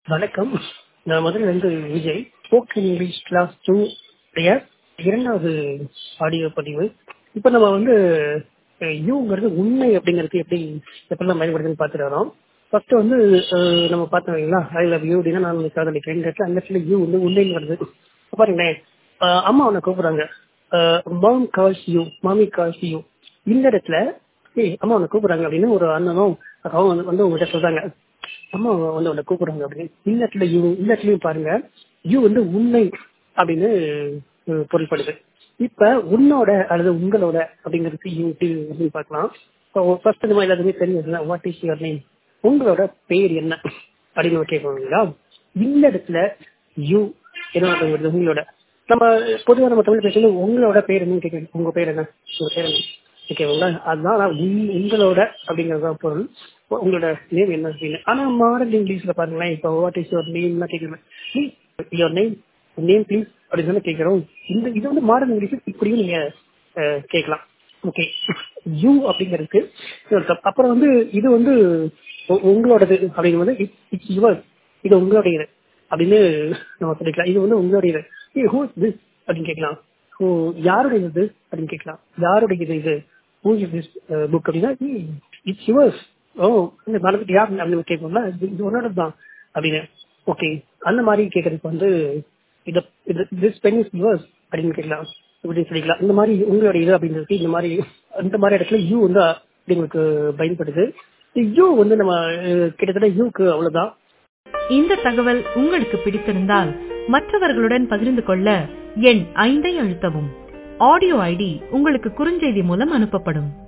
வணக்கம் நான் முதல்ல வந்து Vijay spoken English class two இரண்டாவது ஆடியோ பதிவு இப்போ நம்ம வந்து யூங்கிறது உண்மை அப்படிங்கிறது எப்படி எப்படிலாம் பயன்படுதுன்னு பார்த்துட்டு வரோம் ஃபர்ஸ்ட் வந்து அஹ், நம்ம பார்த்தோம் இல்லைங்களா ஐ லவ் யூ அப்படின்னா நான் உனக்கு காதலிக்கிறேன் இந்த இடத்துல அந்த இடத்துல யூ வந்து உண்மைன்னு வருது இப்ப பாருங்களேன் அஹ், அம்மா உன்னை கூப்பிடுறாங்க mom calls you mommy calls you இந்த இடத்துல ஏய் அம்மா உன்னை கூப்பிடுறாங்க அப்படின்னு ஒரு அண்ணனும் அக்காவும் வந்து வந்து உங்ககிட்ட சொல்றாங்க அம்மா வந்து உன்னை கூப்பிடுறாங்க அப்படின்னு இந்த இடத்துல யூ இந்த இடத்துலயும் பாருங்க யூ வந்து உண்மை அப்படின்னு அஹ், பொருள்படுது இப்ப உன்னோட அல்லது உங்களோட அப்படிங்கிறது யூ அப்படின்னு பார்க்கலாம் ஃபர்ஸ்ட் நம்ம எல்லாத்துக்குமே தெரியும் வாட் இஸ் யுவர் நேம் உங்களோட பேர் என்ன அப்படின்னு நம்ம கேட்கணும் இல்லைங்களா இந்த இடத்துல யூ என்ன வருது உங்களோட நம்ம பொதுவாக நம்ம தமிழ் பேசும்போது உங்களோட பேர் என்னன்னு கேட்கணும் உங்க பேர் என்ன உங்க பேர் என்ன ஓகேங்களா அதுதான் நான் உங்- உங்களோட அப்படிங்கறத பொருள் உங்களோட நேம் என்ன அப்படின்னு ஆனா மாடர்ன் இங்கிலீஷ்ல பாருங்களேன் இப்போ வாட் இஸ் யுவர் நேம் கேட்கணும் யுவர் நேம் நேம் ப்ளீஸ் அப்படின்னு தானே கேட்கிறோம் இந்த இது வந்து மாடர்ன் இங்கிலீஷ் இப்படியும் நீங்க அஹ், கேட்கலாம் ஓகே யூ அப்படிங்கிறதுக்கு இது ஒரு தப்பு. அப்புறம் வந்து இது வந்து உ- உங்களோடது அப்படிங்கிறது இட்ஸ் யுவர் இது உங்களுடையது அப்படின்னு நம்ம சொல்லிக்கலாம் இது வந்து உங்களுடையது ஹூ திஸ் அப்படின்னு கேட்கலாம் ஓ யாருடைய இது அப்படின்னு கேட்கலாம் யாருடைய இது இது ஹூ இஸ் திஸ் புக் அப்படின்னா இட்ஸ் யுவர்ஸ் ஓ இந்த மறந்துட்டு யார் அப்படின்னு கேட்கணும்னா இது இது உன்னோட தான் அப்படின்னு ஓகே அந்த மாதிரி கேட்கறதுக்கு வந்து இது இது திஸ் பென் இஸ் யுவர்ஸ் அப்படின்னு கேட்கலாம் இப்படி சொல்லிக்கலாம் இந்த மாதிரி உங்களுடைய இது அப்படிங்கிறது இந்த மாதிரி இந்த மாதிரி இடத்துல யூ வந்து உங்களுக்கு பயன்படுது யூ வந்து நம்ம அஹ், கிட்டத்தட்ட யூக்கு அவ்வளவுதான் இந்த தகவல் உங்களுக்கு பிடித்திருந்தால் மற்றவர்களுடன் பகிர்ந்து கொள்ள எண் ஐந்தை அழுத்தவும் ஆடியோ ஐடி உங்களுக்கு குறுஞ்செய்தி மூலம் அனுப்பப்படும்